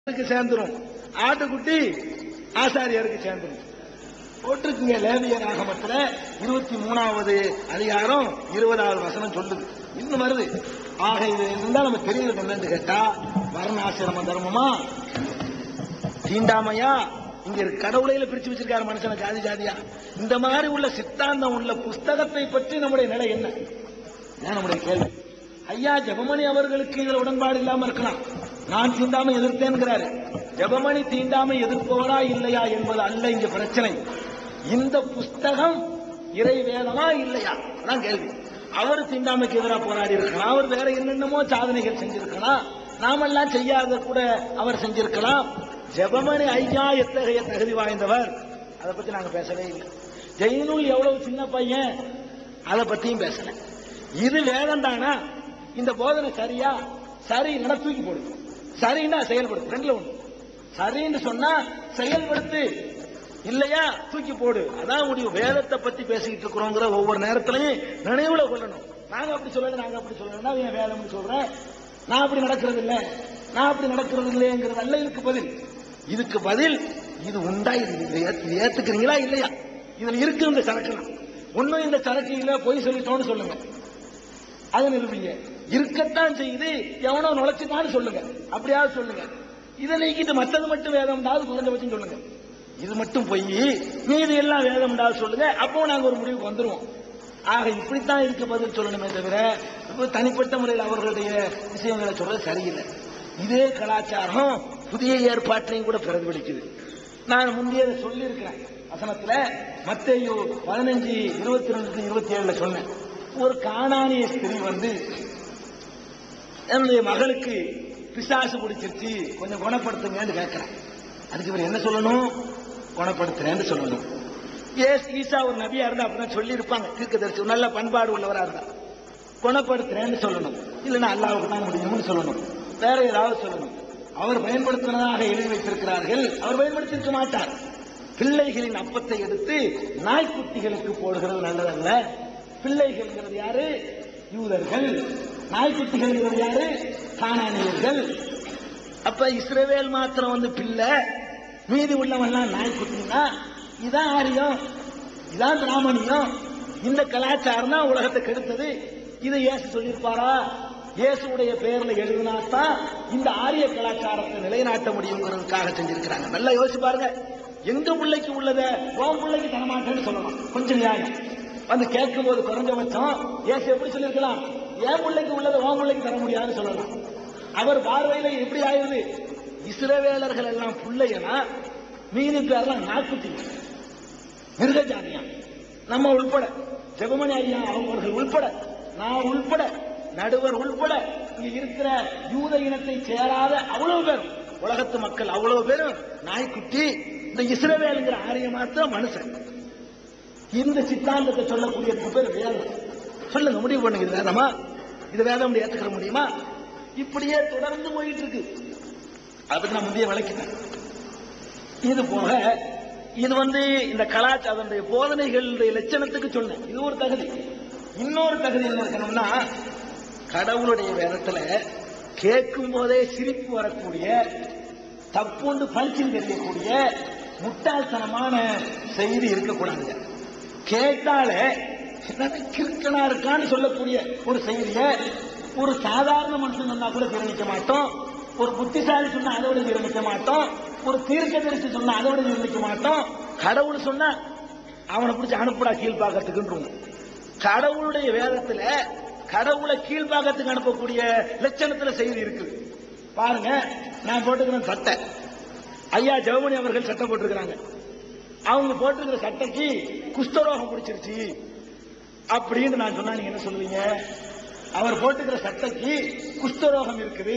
அதுக்கு சேர்ந்துரும் ஆட்டுக்குட்டி ஆசாரியாருக்கு சேர்ந்துரும் போட்டிருக்குங்க லேவியர் ஆகமத்துல இருபத்தி மூணாவது அதிகாரம் இருபதாவது வசனம் சொல்லுது இன்னும் வருது ஆக இது இருந்தா நம்ம தெரியுது என்னன்னு கேட்டா வர்ணாசிரம தர்மமா தீண்டாமையா இங்க இருக்கு கடவுளையில பிரிச்சு வச்சிருக்காரு மனுஷனை ஜாதி ஜாதியா இந்த மாதிரி உள்ள சித்தாந்தம் உள்ள புஸ்தகத்தை பற்றி நம்முடைய நிலை என்ன இதான் நம்முடைய கேள்வி ஐயா ஜெபமணி அவர்களுக்கு இதுல உடன்பாடு இல்லாம இருக்கலாம் நான் தீண்டாமை எதிர்த்தேன்கிறாரு ஜெபமணி தீண்டாமை எதிர்ப்பவரா இல்லையா என்பது அல்ல இங்க பிரச்சனை இந்த புஸ்தகம் இறை வேதமா இல்லையா அதான் கேள்வி அவர் தீண்டாமைக்கு எதிராக போராடி இருக்கலாம் அவர் வேற என்னென்னமோ சாதனைகள் செஞ்சிருக்கலாம் நாமெல்லாம் செய்யாத கூட அவர் செஞ்சிருக்கலாம் ஜெபமணி ஐயா எத்தகைய தகுதி வாய்ந்தவர் அதை பத்தி நாங்க பேசவே இல்லை ஜெயினுல் எவ்வளவு சின்ன பையன் அதை பத்தியும் பேசல இது வேதம் தானா இந்த போதனை சரியா சரி இல்லைன்னா தூக்கி போடு சரின்னா செயல்படுத்து ரெண்டுல ஒண்ணு சரின்னு சொன்னா செயல்படுத்து இல்லையா தூக்கி போடு அதான் முடிவு வேதத்தை பத்தி பேசிக்கிட்டு இருக்கிறோங்கிற ஒவ்வொரு நேரத்திலையும் நினைவுல கொள்ளணும் நாங்க அப்படி சொல்லல நாங்க அப்படி சொல்லல என் வேதம்னு சொல்றேன் நான் அப்படி நடக்கிறது இல்ல நான் அப்படி நடக்கிறது இல்லைங்கிறது அல்ல இதுக்கு பதில் இதுக்கு பதில் இது உண்டா இது இது ஏத்து- இது ஏத்துக்கிறீங்களா இல்லையா இதுல இருக்கு இந்த சரக்குலாம் ஒண்ணும் இந்த சரக்கு இல்ல பொய் சொல்லிட்டோம்னு சொல்லுங்க அது நிரூபிங்க இருக்கத்தான் செய்யுது எவனோ நுழைச்சுட்டான்னு சொல்லுங்க அப்படியாவது சொல்லுங்க இதை நீக்கிட்டு மத்தது மட்டும் வேதம்டாவது குறைஞ்சபட்சம் சொல்லுங்க இது மட்டும் போய் மீதி எல்லாம் வேதம்டாவது சொல்லுங்க அப்போ நாங்க ஒரு முடிவுக்கு வந்துருவோம் ஆக இப்படித்தான் இருக்கு பதில் சொல்லணுமே தவிர இப்ப தனிப்பட்ட முறையில் அவர்களுடைய விஷயங்களை சொல்றது சரியில்லை இதே கலாச்சாரம் புதிய ஏற்பாட்டிலையும் கூட பிரதிபலிக்குது நான் முந்தைய சொல்லியிருக்கிறேன் வசனத்துல மத்தேயு பதினஞ்சு இருபத்தி ரெண்டு இருபத்தி ஏழுல சொன்னேன் ஒரு காணானிய ஸ்திரீ வந்து என்னுடைய மகளுக்கு பிசாசு பிடிச்சிருச்சு கொஞ்சம் குணப்படுத்துங்கன்னு கேட்கிறேன் அதுக்கு இவர் என்ன சொல்லணும் குணப்படுத்துறேன்னு சொல்லணும் ஏஸ் ஈசா ஒரு நபியா இருந்தா அப்படிதான் சொல்லி இருப்பாங்க தீர்க்கதரிசி நல்ல பண்பாடு உள்ளவரா இருந்தா குணப்படுத்துறேன்னு சொல்லணும் இல்லைன்னா அல்லாவுக்கு தான் முடியும்னு சொல்லணும் வேற ஏதாவது சொல்லணும் அவர் பயன்படுத்தினதாக எழுதி வைத்திருக்கிறார்கள் அவர் பயன்படுத்தியிருக்க மாட்டார் பிள்ளைகளின் அப்பத்தை எடுத்து நாய்க்குட்டிகளுக்கு போடுகிறது நல்லதல்ல பிள்ளைகள்ங்கிறது யாரு யூதர்கள் நாய்க்குட்டிகள்ங்கிறது யாரு காணானியர்கள் அப்ப இஸ்ரவேல் மாத்திரம் வந்து பிள்ளை மீதி உள்ளவன்லாம் நாய்க்குட்டினா இதான் ஆரியம் இதான் பிராமணியம் இந்த கலாச்சாரம் தான் உலகத்தை கெடுத்தது இதை இயேசு சொல்லியிருப்பாரா இயேசுடைய பெயர்ல எழுதினாத்தான் இந்த ஆரிய கலாச்சாரத்தை நிலைநாட்ட முடியுங்கிறதுக்காக செஞ்சிருக்கிறாங்க நல்லா யோசிச்சு பாருங்க எங்க பிள்ளைக்கு உள்ளத உன் பிள்ளைக்கு தரமாட்டேன்னு சொல்லணும் கொஞ்சம் நியாயம் வந்து கேட்கும் போது குறைஞ்சபட்சம் இயேசு எப்படி சொல்லியிருக்கலாம் என் பிள்ளைக்கு உள்ளதை உன் பிள்ளைக்கு தர முடியாதுன்னு சொல்லலாம் அவர் பார்வையில எப்படி ஆயுது இஸ்ரவேலர்கள் எல்லாம் பிள்ளைகனா மீதி பேர்லாம் நாக்குட்டி மிருக ஜாதியா நம்ம உள்பட ஜெபமணி ஐயா அவர்கள் உள்பட நான் உள்பட நடுவர் உள்பட இங்க இருக்கிற யூத இனத்தை சேராத அவ்வளவு பேர் உலகத்து மக்கள் அவ்வளவு பேரும் நாய்க்குட்டி இந்த இஸ்ரவேலுங்கிற ஆரிய மாத்திரம் மனுஷன் இந்த சித்தாந்தத்தை சொல்லக்கூடியதுக்கு பேர் வேதம் சொல்லுங்க முடிவு பண்ணுங்க இது வேதமா இது வேதம் ஏத்துக்கிற முடியுமா இப்படியே தொடர்ந்து போயிட்டு இருக்கு அதுக்கு நான் முந்தைய விளக்கிட்டேன் இது போக இது வந்து இந்த கலாச்சாரனுடைய போதனைகளுடைய லட்சணத்துக்கு சொன்னேன் இது ஒரு தகுதி இன்னொரு தகுதி என்ன இருக்கணும்னா கடவுளுடைய வேதத்துல கேட்கும் போதே சிரிப்பு வரக்கூடிய தப்புண்டு பளிச்சுன்னு தெரியக்கூடிய முட்டாள்தனமான செய்தி இருக்கக்கூடாது கேட்டாலே என்னது கிறுக்கனா இருக்கான்னு சொல்லக்கூடிய ஒரு செய்திய ஒரு சாதாரண மனுஷன் சொன்னா கூட ஜீரணிக்க மாட்டோம் ஒரு புத்திசாலி சொன்னா அதை விட ஜீரணிக்க மாட்டோம் ஒரு தீர்க்கதரிசி சொன்னா அதை விட ஜீரணிக்க மாட்டோம் கடவுள் சொன்னா அவனை பிடிச்சி அனுப்புடா கீழ்பாக்கத்துக்குன்றோம் கடவுளுடைய வேதத்துல கடவுளை கீழ்பாக்கத்துக்கு அனுப்பக்கூடிய லட்சணத்துல செய்தி இருக்குது பாருங்க நான் போட்டுக்கிறேன் சட்டை ஐயா ஜெவமணி அவர்கள் சட்டை போட்டிருக்கிறாங்க அவங்க போட்டிருக்கிற சட்டைக்கு குஷ்டரோகம் பிடிச்சிருச்சு அப்படின்னு நான் சொன்னா நீங்க என்ன சொல்லுவீங்க அவர் போட்டுக்கிற சட்டைக்கு குஷ்டரோகம் இருக்குது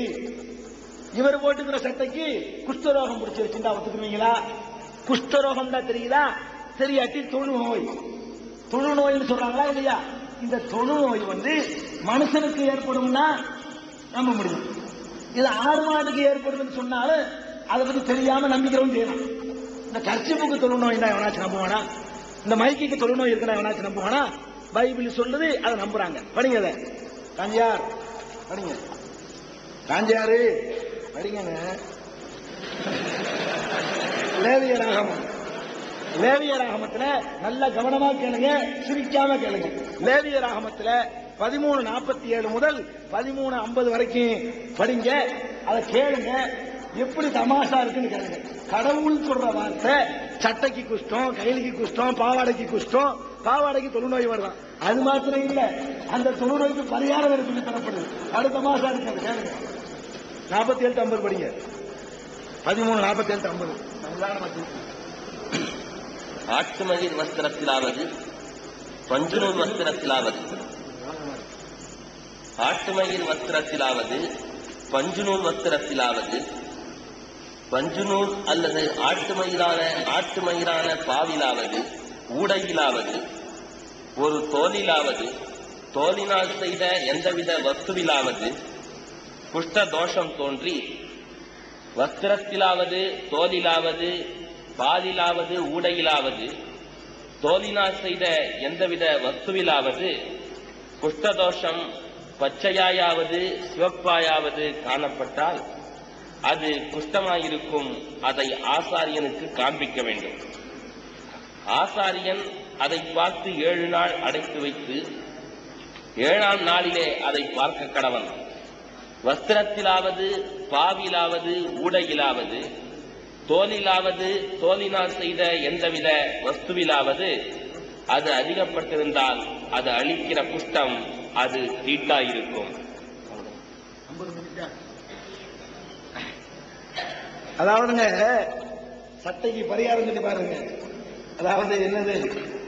இவர் போட்டுக்கிற சட்டைக்கு குஷ்டரோகம் பிடிச்சிருச்சுன்னு ஒத்துக்குவீங்களா குஷ்டரோகம் தான் தெரியுதா தெரியாட்டி தொழு நோய் தொழு நோய்னு சொல்றாங்களா இல்லையா இந்த தொழு நோய் வந்து மனுஷனுக்கு ஏற்படும்னா நம்ப முடியும் இது ஆடு மாட்டுக்கு ஏற்படுதுன்னு சொன்னாலும் அதை பத்தி தெரியாம நம்பிக்கிறவங்க செய்யலாம் இந்த கர்ச்சிப்புக்கு தொழு நோய்னா எவனாச்சும் நம்புவானா இந்த மைக்கிக்கு தொழு நோய் இருக்குன்னா எவனாச்சும் நம்புவானா பைபிள் சொல்லுது அதை நம்புறாங்க படிங்க அதை காஞ்சியார் படிங்க காஞ்சியாரு படிங்கங்க லேவிய ராகமம் லேவிய ராகமத்துல நல்ல கவனமா கேளுங்க சிரிக்காம கேளுங்க லேவிய ராகமத்துல பதிமூணு நாற்பத்தி ஏழு முதல் பதிமூணு ஐம்பது வரைக்கும் படிங்க அதை கேளுங்க எப்படி தமாஷா இருக்குன்னு கேளுங்க கடவுள் சொல்ற வார்த்தை சட்டைக்கு குஷ்டம் கைலிக்கு குஷ்டம் பாவாடைக்கு குஷ்டம் பாவாடைக்கு தொழுநோய் வருதான் அது மாத்திரம் இல்ல அந்த தொழுநோய்க்கு பரிகாரம் வேற சொல்லி தரப்படுது அது தமாஷா இருக்கு அது கேளுங்க நாற்பத்தி ஏழு ஐம்பது படிங்க பதிமூணு நாற்பத்தி ஏழு ஐம்பது ஆட்டுமயிர் வஸ்திரத்திலாவது பஞ்சுநூல் வஸ்திரத்திலாவது ஆட்டுமயிர் வஸ்திரத்திலாவது பஞ்சுநூல் வஸ்திரத்திலாவது பஞ்சுநூல் அல்லது ஆட்டுமயிரான ஆட்டுமயிரான பாவிலாவது ஊடையிலாவது ஒரு தோலிலாவது தோலினால் செய்த எந்தவித வஸ்துவிலாவது குஷ்ட தோஷம் தோன்றி வஸ்திரத்திலாவது தோலிலாவது பாலிலாவது ஊடையிலாவது தோலினால் செய்த எந்தவித வஸ்துவிலாவது குஷ்டதோஷம் பச்சையாயாவது சிவப்பாயாவது காணப்பட்டால் அது குஷ்டமாயிருக்கும் அதை ஆசாரியனுக்கு காண்பிக்க வேண்டும் ஆசாரியன் அதை பார்த்து ஏழு நாள் அடைத்து வைத்து ஏழாம் நாளிலே அதை பார்க்க கடவன் வஸ்திரத்திலாவது பாவிலாவது ஊடையிலாவது தோலிலாவது தோலினால் செய்த எந்தவித வஸ்துவிலாவது அது அதிகப்பட்டிருந்தால் அது அழிக்கிற குஷ்டம் அது தீட்டாயிருக்கும் அதாவதுங்க சட்டைக்கு பரிகாரம் சொல்லி பாருங்க அதாவது என்னது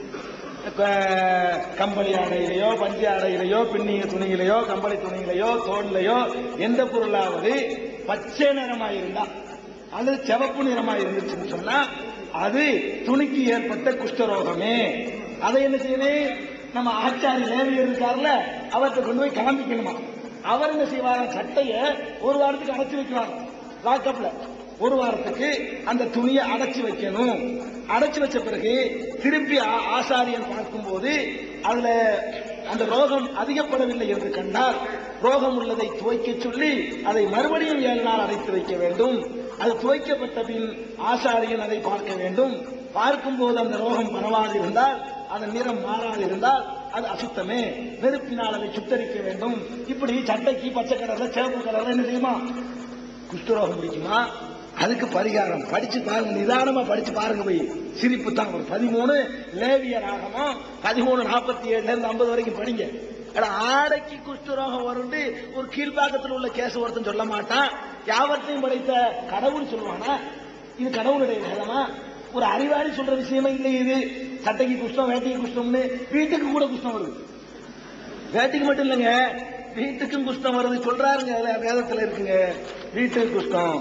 க- கம்பளி ஆடையிலையோ பஞ்சு ஆடையிலையோ பின்னிய துணியிலையோ கம்பளி துணியிலையோ தோல்லையோ எந்த பொருளாவது பச்சை நிறமா இருந்தா அல்லது சிவப்பு நிறமா இருந்துச்சுன்னு சொன்னா அது துணிக்கு ஏற்பட்ட குஷ்டரோகமே அதை என்ன செய்யணும் நம்ம ஆச்சாரி லேவியர் இருக்கார்ல அவர்கிட்ட கொண்டு போய் காமிக்கணுமா அவர் என்ன செய்வாங்க சட்டைய ஒரு வாரத்துக்கு அடைச்சு வைக்குவாங்க லாக்கப்ல ஒரு வாரத்துக்கு அந்த துணியை அடைச்சு வைக்கணும் அடைச்சு வச்ச பிறகு திருப்பி ஆ- ஆசாரியன் பார்க்கும்போது அதுல அந்த ரோகம் அதிகப்படவில்லை என்று கண்டால் ரோகம் உள்ளதை துவைக்க சொல்லி அதை மறுபடியும் ஏழு நாள் அடைத்து வைக்க வேண்டும் அது துவைக்கப்பட்ட பின் ஆசாரியன் அதை பார்க்க வேண்டும் பார்க்கும்போது அந்த ரோகம் பரவாது இருந்தால் அதன் நிறம் மாறாது இருந்தால் அது அசுத்தமே நெருப்பினால் அதை சுத்தரிக்க வேண்டும் இப்படி சட்டைக்கு பச்சை கலர்ல சிவப்பு கலர்ல என்ன செய்யுமா குஷ்டரோகம் பிடிக்குமா அதுக்கு பரிகாரம் படிச்சு பாருங்க நிதானமா படிச்சு பாருங்க போய் சிரிப்பு தான் ஒரு பதிமூணு லேவிய ராகமும் பதிமூணு நாற்பத்தி ஏழுல இருந்து ஐம்பது வரைக்கும் படிங்க அட ஆடைக்கு குஷ்டரோகம் வரும்னு ஒரு கீழ்ப்பாக்கத்தில் உள்ள கேஸ் ஒருத்தன் சொல்ல மாட்டான் யாவற்றையும் படைத்த கடவுள் சொல்லுவானா இது கடவுளுடைய வேதமா ஒரு அறிவாளி சொல்ற விஷயமே இல்லை இது சட்டைக்கு குஷ்டம் வேட்டைக்கு குஷ்டம்னு வீட்டுக்கு கூட குஷ்டம் வருது வேட்டைக்கு மட்டும் இல்லைங்க வீட்டுக்கும் குஷ்டம் வருது சொல்றாருங்க அதுல வேதத்துல இருக்குங்க வீட்டுக்கு குஷ்டம்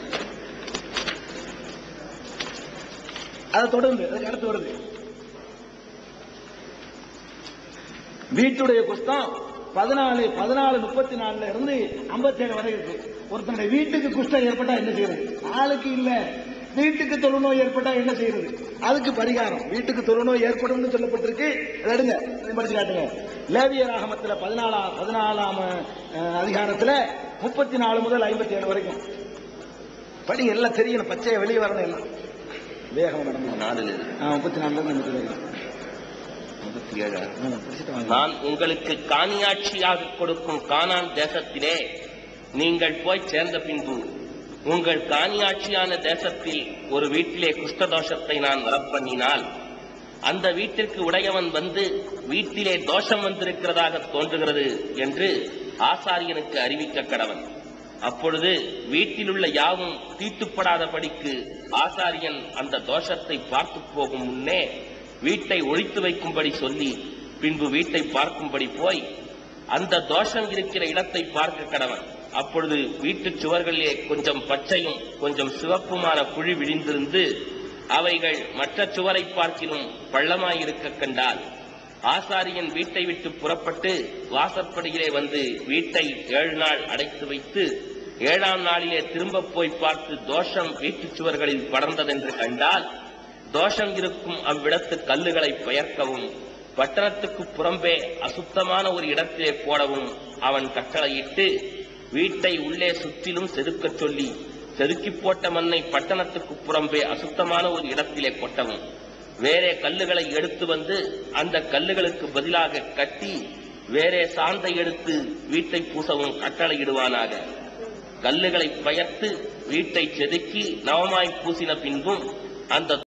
அதை தொடர்ந்து அதுக்கு அடுத்து வருது வீட்டுடைய குஷ்டம் பதினாலு பதினாலு முப்பத்தி நாலுல இருந்து ஐம்பத்தி ஏழு வரை இருக்கு ஒருத்தனுடைய வீட்டுக்கு குஷ்டம் ஏற்பட்டா என்ன செய்யறது ஆளுக்கு இல்ல வீட்டுக்கு தொழுநோய் ஏற்பட்டா என்ன செய்யறது அதுக்கு பரிகாரம் வீட்டுக்கு தொழுநோய் ஏற்படும்னு சொல்லப்பட்டிருக்கு அதை எடுங்க இதை படிச்சு காட்டுங்க லேவிய ராகமத்துல பதினாலாம் பதினாலாம் அஹ், அதிகாரத்துல முப்பத்தி நாலு முதல் ஐம்பத்தி ஏழு வரைக்கும் படிங்க எல்லாம் தெரியணும் பச்சையை வெளியே வரணும் எல்லாம் வேகம் நடந்து நாளில் இருக்கு. முப்பத்தி நாலுல இருந்து ஐம்பத்தி ஏழு முப்பத்தி ஏழு ஆமா, படிச்சுட்டு வாங்க. நான் உங்களுக்கு காணியாட்சியாக கொடுக்கும் கானான் தேசத்திலே நீங்கள் போய் சேர்ந்த பின்பு உங்கள் காணியாட்சியான தேசத்தில் ஒரு வீட்டிலே குஷ்டதோஷத்தை நான் வரப்பண்ணினால் அந்த வீட்டிற்கு உடையவன் வந்து வீட்டிலே தோஷம் வந்திருக்கிறதாக தோன்றுகிறது என்று ஆசாரியனுக்கு அறிவிக்க கடவன் அப்பொழுது வீட்டிலுள்ள யாவும் தீட்டுப்படாதபடிக்கு ஆசாரியன் அந்த தோஷத்தை பார்த்து போகும் முன்னே வீட்டை ஒழித்து வைக்கும்படி சொல்லி பின்பு வீட்டை பார்க்கும்படி போய் அந்த தோஷம் இருக்கிற இடத்தை பார்க்க கடவன் அப்பொழுது வீட்டுச் சுவர்களிலே கொஞ்சம் பச்சையும் கொஞ்சம் சிவப்புமான குழி விழிந்திருந்து அவைகள் மற்ற சுவரை பார்க்கிலும் பள்ளமாயிருக்க கண்டால் ஆசாரியன் வீட்டை விட்டு புறப்பட்டு வாசற்படியிலே வந்து வீட்டை ஏழு நாள் அடைத்து வைத்து ஏழாம் நாளிலே திரும்ப போய் பார்த்து தோஷம் வீட்டுச் சுவர்களில் படர்ந்ததென்று கண்டால் தோஷம் இருக்கும் அவ்விடத்து கல்லுகளை பெயர்க்கவும் பட்டணத்துக்கு புறம்பே அசுத்தமான ஒரு இடத்திலே போடவும் அவன் கட்டளையிட்டு வீட்டை உள்ளே சுற்றிலும் செதுக்கச் சொல்லி செதுக்கி போட்ட மண்ணை பட்டணத்துக்கு புறம்பே அசுத்தமான ஒரு இடத்திலே கொட்டவும் வேறே கல்லுகளை எடுத்து வந்து அந்த கல்லுகளுக்கு பதிலாக கட்டி வேறே சாந்தை எடுத்து வீட்டை பூசவும் கட்டளையிடுவானாக கல்லுகளை பயர்த்து வீட்டை செதுக்கி நவமாய் பூசின பின்பும் அந்த